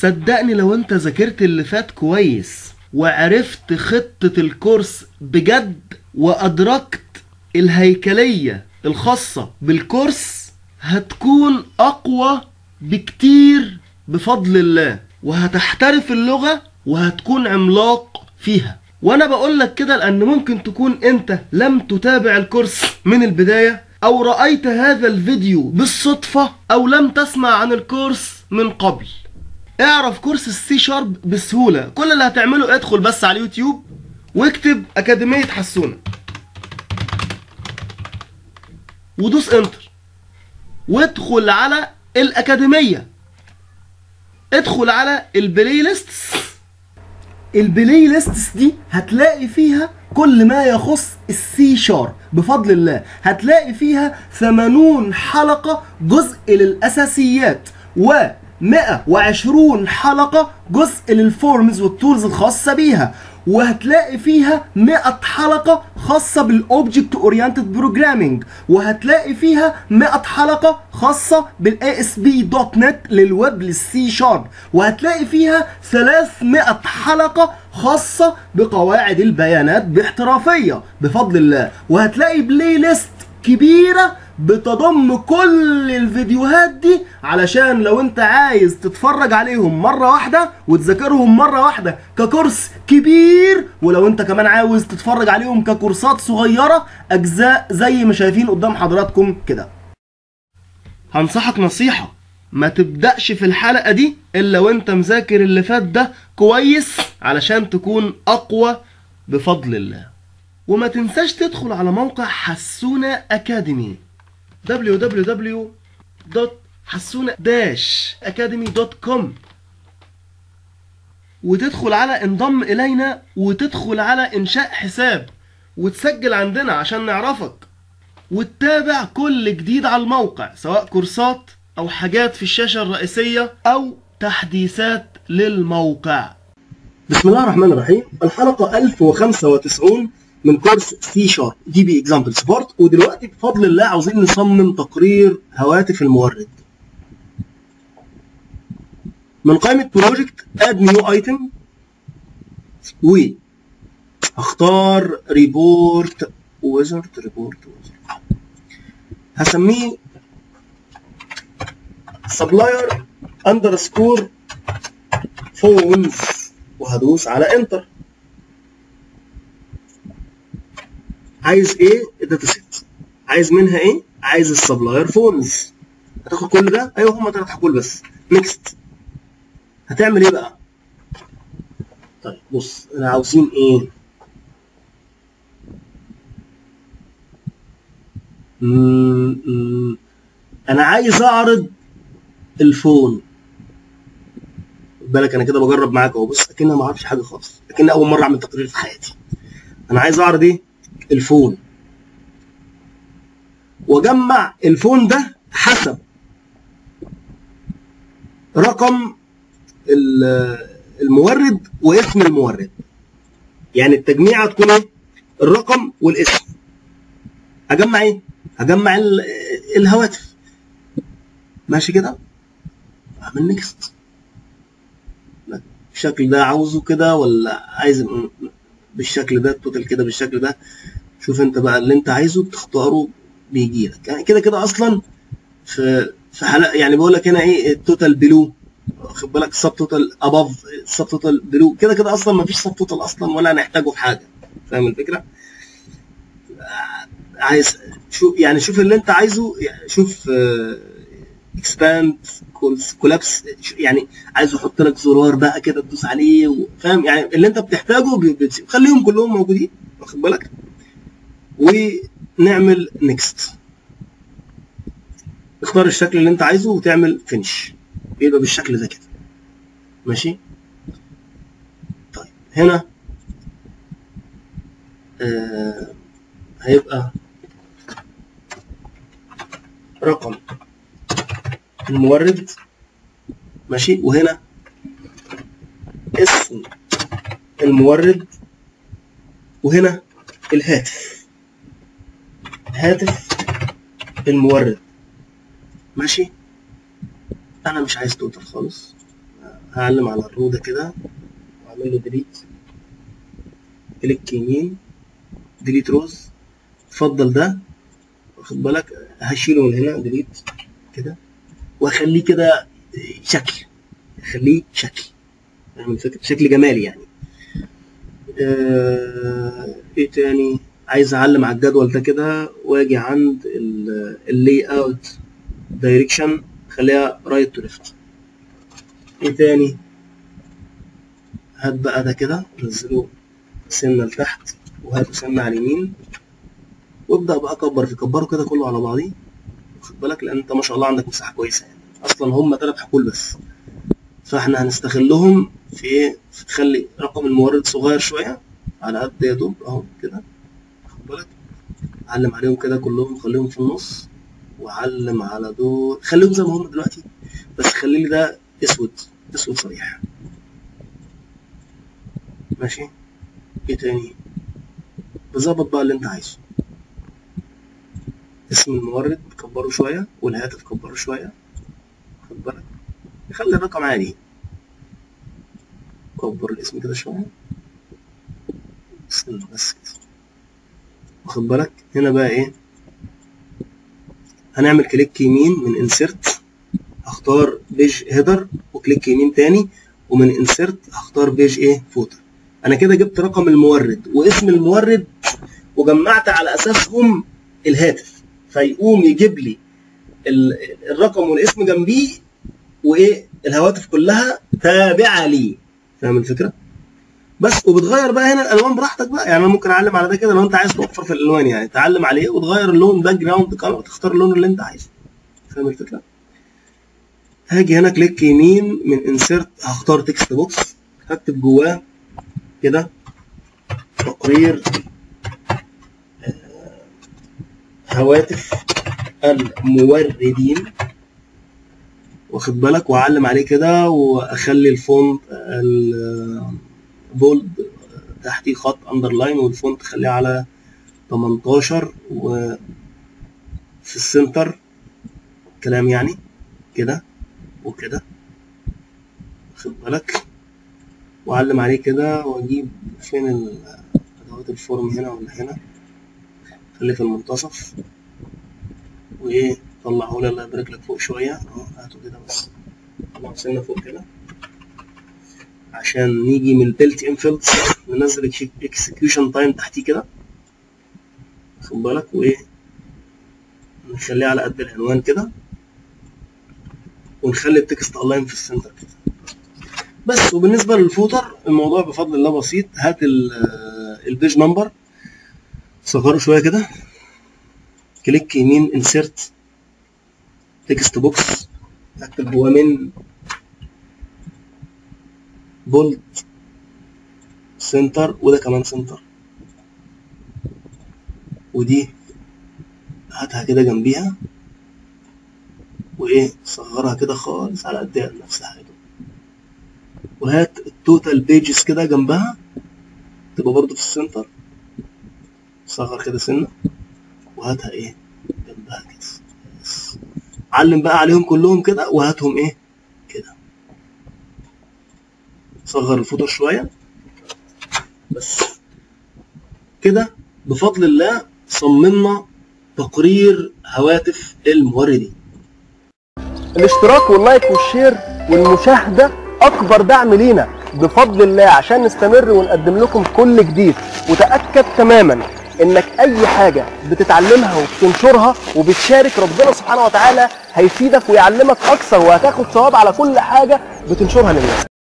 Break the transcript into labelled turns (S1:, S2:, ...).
S1: صدقني لو انت ذاكرت اللي فات كويس وعرفت خطة الكورس بجد وأدركت الهيكلية الخاصة بالكورس هتكون أقوى بكتير بفضل الله وهتحترف اللغة وهتكون عملاق فيها وانا بقول لك كده لان ممكن تكون انت لم تتابع الكورس من البداية او رأيت هذا الفيديو بالصدفة او لم تسمع عن الكورس من قبل اعرف كورس السي شارب بسهولة كل اللي هتعمله ادخل بس على اليوتيوب واكتب اكاديمية حسونة ودوس انتر وادخل على الاكاديمية ادخل على البلاي ليستس البلاي ليستس دي هتلاقي فيها كل ما يخص السي شارب بفضل الله هتلاقي فيها 80 حلقة جزء للأساسيات و 120 حلقة جزء للفورمز والتولز الخاصة بيها وهتلاقي فيها 100 حلقة خاصة بالاوبجكت اورينتد بروجرامينج وهتلاقي فيها 100 حلقة خاصة بالاي اس بي دوت نت للويب للسي شارب وهتلاقي فيها 300 حلقة خاصة بقواعد البيانات باحترافية بفضل الله وهتلاقي بلاي ليست كبيرة بتضم كل الفيديوهات دي علشان لو انت عايز تتفرج عليهم مرة واحدة وتذاكرهم مرة واحدة ككورس كبير ولو انت كمان عاوز تتفرج عليهم ككورسات صغيرة اجزاء زي ما شايفين قدام حضراتكم كده هنصحك نصيحة ما تبدأش في الحلقة دي الا وانت مذاكر اللي فات ده كويس علشان تكون اقوى بفضل الله وما تنساش تدخل على موقع حسونة أكاديمي www.حسونة-academy.com وتدخل على انضم إلينا وتدخل على إنشاء حساب وتسجل عندنا عشان نعرفك وتتابع كل جديد على الموقع سواء كورسات أو حاجات في الشاشة الرئيسية أو تحديثات للموقع بسم الله الرحمن الرحيم الحلقة 1095 من كورس سي شارب دي بي اكزامبل سبورت ودلوقتي بفضل الله عاوزين نصمم تقرير هواتف المورد من قائمة بروجكت اد نيو ايتم و هختار ريبورت ويزرد ريبورت ويزرد هسميه سبلاير اندرسكور فونز وهدوس على انتر عايز ايه الداتا سيت عايز منها ايه عايز السبلاير فونز هتاخد كل ده ايوه هم ثلاث حقول بس نيكست هتعمل ايه بقى طيب بص انا عاوزين ايه مم، مم. انا عايز اعرض الفون خد بالك انا كده بجرب معاك اهو بص اكن ما اعرفش حاجه خالص اكن اول مره اعمل تقرير في حياتي انا عايز اعرض ايه الفون واجمع الفون ده حسب رقم ال- المورد واسم المورد يعني التجميعة تكون ايه الرقم والاسم هجمع ايه هجمع ال- الهواتف ماشي كده اعمل نيكست الشكل ده عاوزه كده ولا عايز م- بالشكل ده التوتال كده بالشكل ده شوف انت بقى اللي انت عايزه بتختاره بيجي لك يعني كده كده اصلا في في حلقه يعني بقول لك هنا ايه التوتال بلو واخد بالك السب توتال اباف السب توتال بلو كده كده اصلا ما فيش سب توتال اصلا ولا هنحتاجه في حاجه فاهم الفكره؟ آه، عايز شوف يعني شوف اللي انت عايزه يعني شوف اكسباند كولابس يعني عايز احط لك زرار بقى كده تدوس عليه و- فاهم يعني اللي انت بتحتاجه بي- بتسيب- خليهم كلهم موجودين واخد بالك ونعمل نيكست اختار الشكل اللي انت عايزه وتعمل فينش يبقى بالشكل ده كده ماشي طيب هنا آه هيبقى رقم المورد ماشي وهنا اسم المورد وهنا الهاتف هاتف المورد ماشي انا مش عايز توتال خالص هعلم على الرو ده كده واعمل له ديليت كليك يمين ديليت روز اتفضل ده واخد بالك هشيله من هنا ديليت كده واخليه كده شكل اخليه شكل فاهم الفكره شكل جمالي يعني آه، ايه تاني عايز اعلم على الجدول ده كده واجي عند اللي اوت دايركشن خليها رايت تو ليفت ايه تاني هات بقى ده كده نزله سنه لتحت وهاته سنه على اليمين وابدا بقى كبر في كبره كده كله على بعضيه واخد بالك لان انت ما شاء الله عندك مساحه كويسه يعني اصلا هم ثلاث حقول بس فاحنا هنستغلهم في ايه في تخلي رقم المورد صغير شويه على قد يا دوب اهو كده واخد بالك علم عليهم كده كلهم خليهم في النص وعلم على دول خليهم زي ما هم دلوقتي بس خلي لي ده اسود اسود صريح ماشي ايه تاني بظبط بقى اللي انت عايزه اسم المورد كبره شويه والهاتف كبره شويه خد بالك خلي الرقم عالي كبر الاسم كده شويه استنى بس كده واخد بالك هنا بقى ايه هنعمل كليك يمين من انسرت هختار بيج هيدر وكليك يمين تاني ومن انسرت هختار بيج ايه فوتر انا كده جبت رقم المورد واسم المورد وجمعت على اساسهم الهاتف فيقوم يجيب لي ال- الرقم والاسم جنبيه وايه الهواتف كلها تابعه ليه فاهم الفكره بس وبتغير بقى هنا الالوان براحتك بقى يعني انا ممكن اعلم على ده كده لو انت عايز توفر في الالوان يعني تعلم عليه وتغير اللون باك جراوند كلر تختار اللون اللي انت عايزه فاهم الفكره هاجي هنا كليك يمين من انسرت هختار تكست بوكس هكتب جواه كده تقرير آه، هواتف الموردين واخد بالك واعلم عليه كده واخلي الفونت البولد تحتيه خط اندرلاين والفونت خليه على 18 وفي السنتر كلام يعني كده وكده واخد بالك واعلم عليه كده واجيب فين ال- ادوات الفورم هنا ولا هنا خليه في المنتصف وايه طلعه لي الله يبارك لك فوق شويه اهو هاته كده بس طلعه سنه فوق كده عشان نيجي من البيلت ان فيلدز ننزل اكسكيوشن تايم تحتيه كده واخد بالك وايه نخليه على قد العنوان كده ونخلي التكست الاين في السنتر كده بس وبالنسبه للفوتر الموضوع بفضل الله بسيط هات ال- البيج نمبر صغره شويه كده كليك يمين انسيرت تكست بوكس اكتب جواه من بولد سنتر وده كمان سنتر ودي هاتها كده جنبيها وايه صغرها كده خالص على قد نفسها كده وهات التوتال بيجز كده جنبها تبقى برضو في السنتر صغر كده سنة وهاتها ايه جنبها كده بس. علم بقى عليهم كلهم كده وهاتهم ايه كده صغر الفوتر شوية بس كده بفضل الله صممنا تقرير هواتف الموردين
S2: الاشتراك واللايك والشير والمشاهدة أكبر دعم لينا بفضل الله عشان نستمر ونقدم لكم كل جديد وتأكد تماما إنك أي حاجة بتتعلمها وبتنشرها وبتشارك ربنا سبحانه وتعالى هيفيدك ويعلمك أكثر وهتاخد ثواب على كل حاجة بتنشرها للناس